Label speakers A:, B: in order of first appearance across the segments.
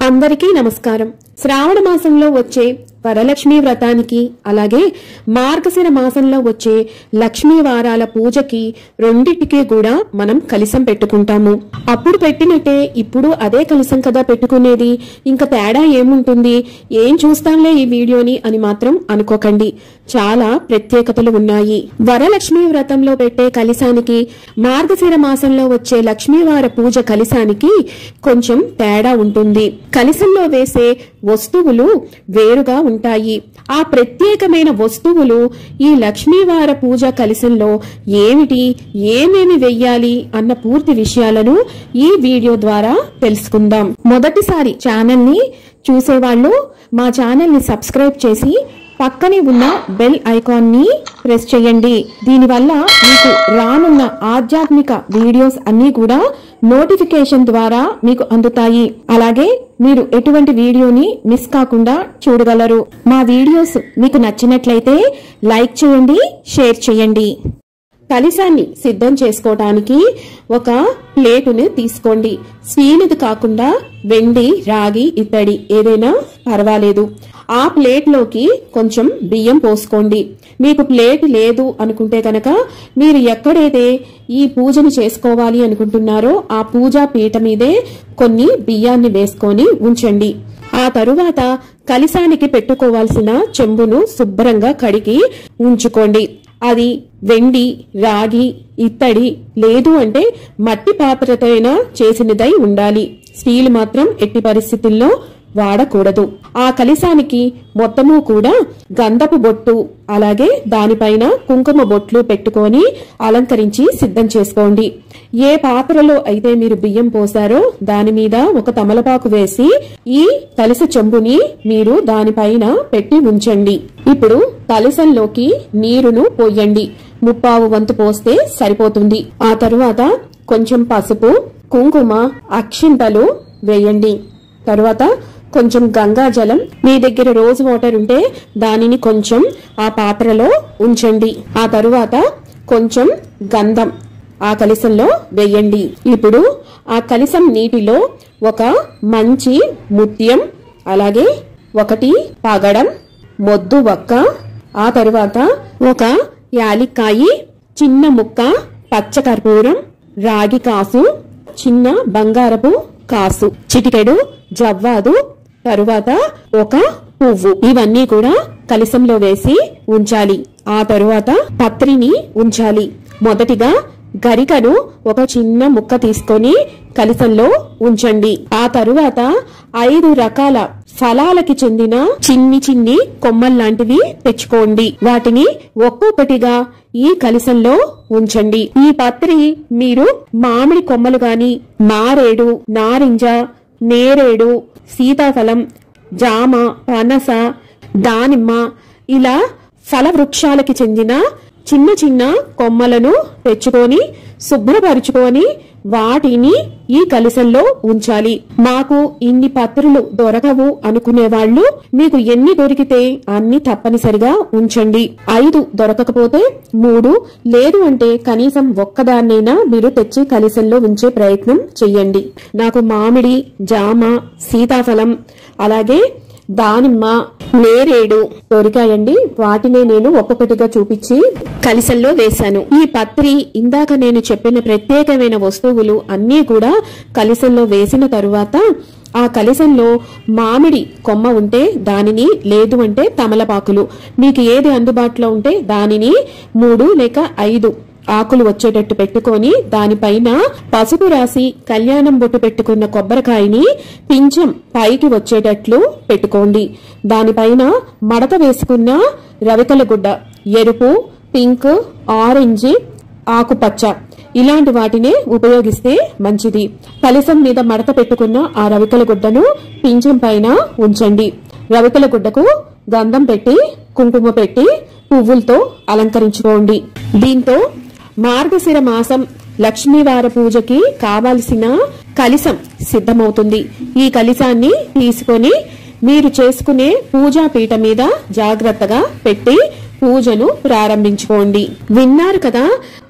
A: అందరికీ నమస్కారం శ్రావణ మాసంలో వచ్చే వరలక్ష్మి వ్రతానికి అలాగే మార్గశిర మాసంలో వచ్చే లక్ష్మీ వారాల పూజకి రెండింటికి కూడా మనం కలిసం పెట్టుకుంటాము అప్పుడు పెట్టినట్టే ఇప్పుడు అదే కలిసం కదా పెట్టుకునేది ఇంకా తేడా ఏముంటుంది ఏం చూస్తాంలే ఈ వీడియోని అని మాత్రం అనుకోకండి చాలా ప్రత్యేకతలు ఉన్నాయి వరలక్ష్మి వ్రతంలో పెట్టే కలిసానికి మార్గశిర మాసంలో వచ్చే లక్ష్మీవార పూజ కలిసానికి కొంచెం తేడా ఉంటుంది కలిసంలో వేసే వస్తువులు వేరుగా ఉంటాయి ఆ ప్రత్యేకమైన వస్తువులు ఈ లక్ష్మీవార పూజ కలిసంలో ఏమిటి ఏమేమి వెయ్యాలి అన్న పూర్తి విషయాలను ఈ వీడియో ద్వారా తెలుసుకుందాం మొదటిసారి ఛానల్ ని చూసేవాళ్ళు మా ఛానల్ ని సబ్స్క్రైబ్ చేసి పక్కనే ఉన్న బెల్ ఐకాన్ ని ప్రెస్ చేయండి దీనివల్ల మీకు రానున్న ఆధ్యాత్మిక వీడియోస్ అన్ని కూడా నోటిఫికేషన్ ద్వారా మీకు అందుతాయి అలాగే మీరు ఎటువంటి వీడియోని మిస్ కాకుండా చూడగలరు మా వీడియోస్ మీకు నచ్చినట్లయితే లైక్ చేయండి షేర్ చేయండి కలిసాన్ని సిద్ధం చేసుకోవడానికి ఒక ప్లేటుని తీసుకోండి స్టీల్ది కాకుండా వెండి రాగి ఇత్తడి ఏదైనా పర్వాలేదు ఆ ప్లేట్లోకి కొంచెం బియ్యం పోసుకోండి మీకు ప్లేట్ లేదు అనుకుంటే కనుక మీరు ఎక్కడైతే ఈ పూజను చేసుకోవాలి అనుకుంటున్నారో ఆ పూజా పీట మీదే కొన్ని బియ్యాన్ని వేసుకొని ఉంచండి ఆ తరువాత కలిసానికి పెట్టుకోవాల్సిన చెంబును శుభ్రంగా కడిగి ఉంచుకోండి అది వెండి రాగి ఇత్తడి లేదు అంటే మట్టి పాత్రతో అయినా చేసినదై ఉండాలి స్టీల్ మాత్రం ఎట్టి పరిస్థితుల్లో వాడకూడదు ఆ కలిసానికి మొత్తము కూడా గంధపు బొట్టు అలాగే దానిపైన కుంకుమ బొట్లు పెట్టుకొని అలంకరించి సిద్ధం చేసుకోండి ఏ పాత్రలో అయితే మీరు బియ్యం పోసారో దాని మీద ఒక తమలపాకు వేసి ఈ కలిస చెంబుని మీరు దానిపైన పెట్టి ఉంచండి ఇప్పుడు కలిసంలోకి నీరును పోయండి ముప్పావు వంతు పోస్తే సరిపోతుంది ఆ తరువాత కొంచెం పసుపు కుంకుమ అక్షింతలు వేయండి తరువాత కొంచెం గంగా జలం మీ దగ్గర రోజు వాటర్ ఉంటే దానిని కొంచెం ఆ పాత్రలో ఉంచండి ఆ తరువాత కొంచెం గంధం ఆ కలిసంలో వేయండి ఇప్పుడు ఆ కలిసం నీటిలో ఒక మంచి ముత్యం అలాగే ఒకటి పగడం మొద్దు వక్క ఆ తరువాత ఒక యాలిక్కాయి చిన్న ముక్క పచ్చకర్పూరం రాగి కాసు చిన్న బంగారపు కాసు చిటికెడు జవ్వాదు తరువాత ఒక పువ్వు ఇవన్నీ కూడా కలిసంలో వేసి ఉంచాలి ఆ తరువాత పత్రిని ఉంచాలి మొదటిగా గరికను ఒక చిన్న ముక్క తీసుకొని కలిసంలో ఉంచండి ఆ తరువాత ఐదు రకాల ఫలాలకి చెందిన చిన్ని చిన్ని కొమ్మల్లాంటివి తెచ్చుకోండి వాటిని ఒక్కొక్కటిగా ఈ కలిసంలో ఉంచండి ఈ పత్రి మీరు మామిడి కొమ్మలు గాని మారేడు నారింజ నేరేడు సీతాఫలం జామ పనస దానిమ్మ ఇలా ఫల వృక్షాలకి చెందిన చిన్న చిన్న కొమ్మలను తెచ్చుకొని శుభ్రపరుచుకొని వాటిని ఈ కలిసంలో ఉంచాలి మాకు ఇన్ని పత్రులు దొరకవు అనుకునే వాళ్ళు మీకు ఎన్ని దొరికితే అన్ని తప్పనిసరిగా ఉంచండి ఐదు దొరకకపోతే మూడు లేదు అంటే కనీసం ఒక్కదాన్నైనా మీరు తెచ్చి కలిసంలో ఉంచే ప్రయత్నం చెయ్యండి నాకు మామిడి జామ సీతాఫలం అలాగే దానిమ్మ నేరేడు దొరికాయండి వాటినే నేను ఒక్కొక్కటిగా చూపించి కలిసంలో వేశాను ఈ పత్రి ఇందాక నేను చెప్పిన ప్రత్యేకమైన వస్తువులు అన్నీ కూడా కలిసంలో వేసిన తరువాత ఆ కలిసంలో మామిడి కొమ్మ ఉంటే దానిని లేదు అంటే తమలపాకులు మీకు ఏది అందుబాటులో ఉంటే దానిని మూడు లేక ఐదు ఆకులు వచ్చేటట్టు పెట్టుకొని దానిపైన పసుపు రాసి కళ్యాణం బొట్టు పెట్టుకున్న కొబ్బరికాయని పింఛం పైకి వచ్చేటట్లు పెట్టుకోండి దానిపైన మడత వేసుకున్న రవికల గుడ్డ ఎరుపు పింక్ ఆరెంజ్ ఆకుపచ్చ ఇలాంటి వాటినే ఉపయోగిస్తే మంచిది కలసం మీద మడత పెట్టుకున్న ఆ రవికల గుడ్డను పింఛం పైన ఉంచండి రవికల గుడ్డకు గంధం పెట్టి కుంకుమ పెట్టి పువ్వులతో అలంకరించుకోండి దీంతో మార్గశిర మాసం లక్ష్మీవార పూజకి కావాల్సిన కలిసం సిద్ధమవుతుంది ఈ కలిసాన్ని తీసుకొని మీరు చేసుకునే పూజా పీట మీద జాగ్రత్తగా పెట్టి పూజను ప్రారంభించుకోండి విన్నారు కదా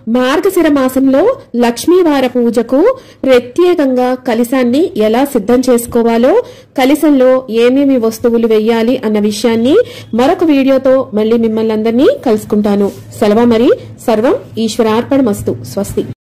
A: మార్గశిర మాసంలో లక్ష్మీవార పూజకు ప్రత్యేకంగా కలిశాన్ని ఎలా సిద్ధం చేసుకోవాలో కలిశంలో ఏమేమి వస్తువులు వెయ్యాలి అన్న విషయాన్ని మరొక వీడియోతో మళ్ళీ మిమ్మల్ని అందరినీ కలుసుకుంటాను సెలవు మరి సర్వం ఈశ్వరార్పణమస్తు స్వస్తి